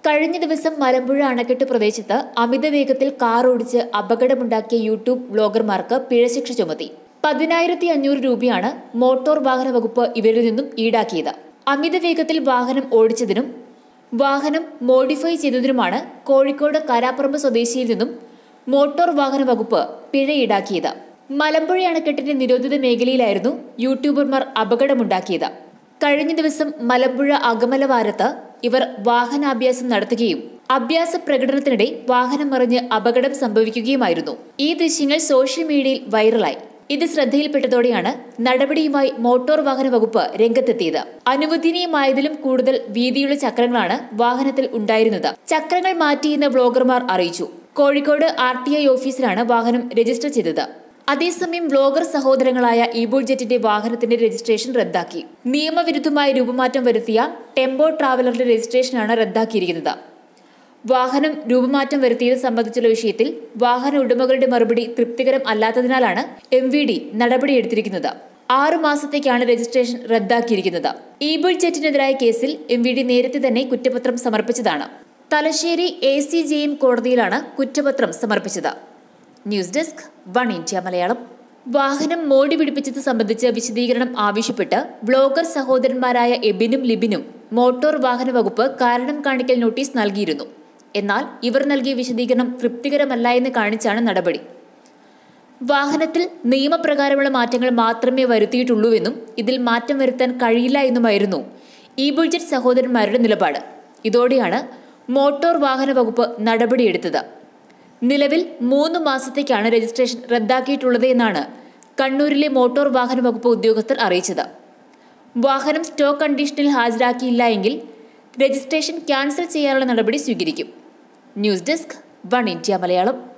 കഴിഞ്ഞ ദിവസം മലമ്പുഴ അണക്കെട്ട് പ്രദേശത്ത് അമിത വേഗത്തിൽ കാർ ഓടിച്ച് അപകടമുണ്ടാക്കിയ യൂട്യൂബ് വ്ലോഗർമാർക്ക് പിഴശിക്ഷ ചുമത്തി പതിനായിരത്തി അഞ്ഞൂറ് രൂപയാണ് മോട്ടോർ വാഹന വകുപ്പ് ഇവരിൽ നിന്നും ഈടാക്കിയത് അമിത വേഗത്തിൽ വാഹനം ഓടിച്ചതിനും വാഹനം മോഡിഫൈ ചെയ്തതിനുമാണ് കോഴിക്കോട് കാരാപ്പറമ്പ് സ്വദേശിയിൽ നിന്നും മോട്ടോർ വാഹന വകുപ്പ് പിഴ ഈടാക്കിയത് മലമ്പുഴ അണക്കെട്ടിന്റെ നിരോധിത മേഖലയിലായിരുന്നു യൂട്യൂബർമാർ അപകടമുണ്ടാക്കിയത് കഴിഞ്ഞ ദിവസം മലമ്പുഴ അകമലവാരത്ത് ഇവർ വാഹനാഭ്യാസം നടത്തുകയും അഭ്യാസ പ്രകടനത്തിനിടെ വാഹനം മറിഞ്ഞ് അപകടം സംഭവിക്കുകയുമായിരുന്നു ഈ ദൃശ്യങ്ങൾ സോഷ്യൽ മീഡിയയിൽ വൈറലായി ഇത് ശ്രദ്ധയിൽപ്പെട്ടതോടെയാണ് നടപടിയുമായി മോട്ടോർ വാഹന വകുപ്പ് രംഗത്തെത്തിയത് അനുവദനീയമായതിലും കൂടുതൽ വീതിയുള്ള ചക്രങ്ങളാണ് വാഹനത്തിൽ ഉണ്ടായിരുന്നത് ചക്രങ്ങൾ മാറ്റിയെന്ന് വ്ളോഗർമാർ അറിയിച്ചു കോഴിക്കോട് ആർ ടി ഐ ഓഫീസിലാണ് വാഹനം രജിസ്റ്റർ ചെയ്തത് അതേസമയം വ്ളോഗർ സഹോദരങ്ങളായ ഈബോൾ ജെറ്റിന്റെ വാഹനത്തിന്റെ രജിസ്ട്രേഷൻ റദ്ദാക്കി നിയമവിരുദ്ധമായി രൂപമാറ്റം വരുത്തിയ ടെമ്പോ ട്രാവലറിന്റെ രജിസ്ട്രേഷനാണ് റദ്ദാക്കിയിരിക്കുന്നത് വാഹനം രൂപമാറ്റം വരുത്തിയത് സംബന്ധിച്ചുള്ള വിഷയത്തിൽ വാഹന ഉടമകളുടെ മറുപടി തൃപ്തികരം അല്ലാത്തതിനാലാണ് എം വി ഡി നടപടിയെടുത്തിരിക്കുന്നത് ആറു മാസത്തേക്കാണ് രജിസ്ട്രേഷൻ റദ്ദാക്കിയിരിക്കുന്നത് ഈബിൾ ജെറ്റിനെതിരായ കേസിൽ എം വി ഡി നേരത്തെ തന്നെ കുറ്റപത്രം സമർപ്പിച്ചതാണ് Thalassery A C J M കോടതിയിലാണ് കുറ്റപത്രം സമർപ്പിച്ചത് news desk one India Malayalam വാഹനം മോടി പിടിപ്പിച്ചത് സംബന്ധിച്ച് വിശദീകരണം ആവശ്യപ്പെട്ട് ബ്ലോഗർ സഹോദരന്മാരായ എബിനും ലിബിനും മോട്ടോർ വാഹന വകുപ്പ് കാരണം കാണിക്കൽ നോട്ടീസ് നൽകിയിരുന്നു എന്നാൽ ഇവർ നൽകിയ വിശദീകരണം തൃപ്തികരമല്ല എന്ന് കാണിച്ചാണ് നടപടി വാഹനത്തിൽ നിയമപ്രകാരമുള്ള മാറ്റങ്ങൾ മാത്രമേ വരുത്തിയിട്ടുള്ളൂവെന്നും ഇതിൽ മാറ്റം വരുത്താൻ കഴിയില്ല എന്നുമായിരുന്നു ഈ ബുൾജറ്റ് സഹോദരന്മാരുടെ നിലപാട് ഇതോടെയാണ് മോട്ടോർ വാഹന വകുപ്പ് നടപടിയെടുത്തത് നിലവിൽ മൂന്ന് മാസത്തേക്കാണ് രജിസ്ട്രേഷൻ റദ്ദാക്കിയിട്ടുള്ളത് എന്നാണ് കണ്ണൂരിലെ മോട്ടോർ വാഹന വകുപ്പ് ഉദ്യോഗസ്ഥർ അറിയിച്ചത് വാഹനം സ്റ്റോക്ക് കണ്ടീഷനിൽ ഹാജരാക്കിയില്ല എങ്കിൽ രജിസ്ട്രേഷൻ ക്യാൻസൽ ചെയ്യാനുള്ള നടപടി സ്വീകരിക്കും news desk one India Malayalam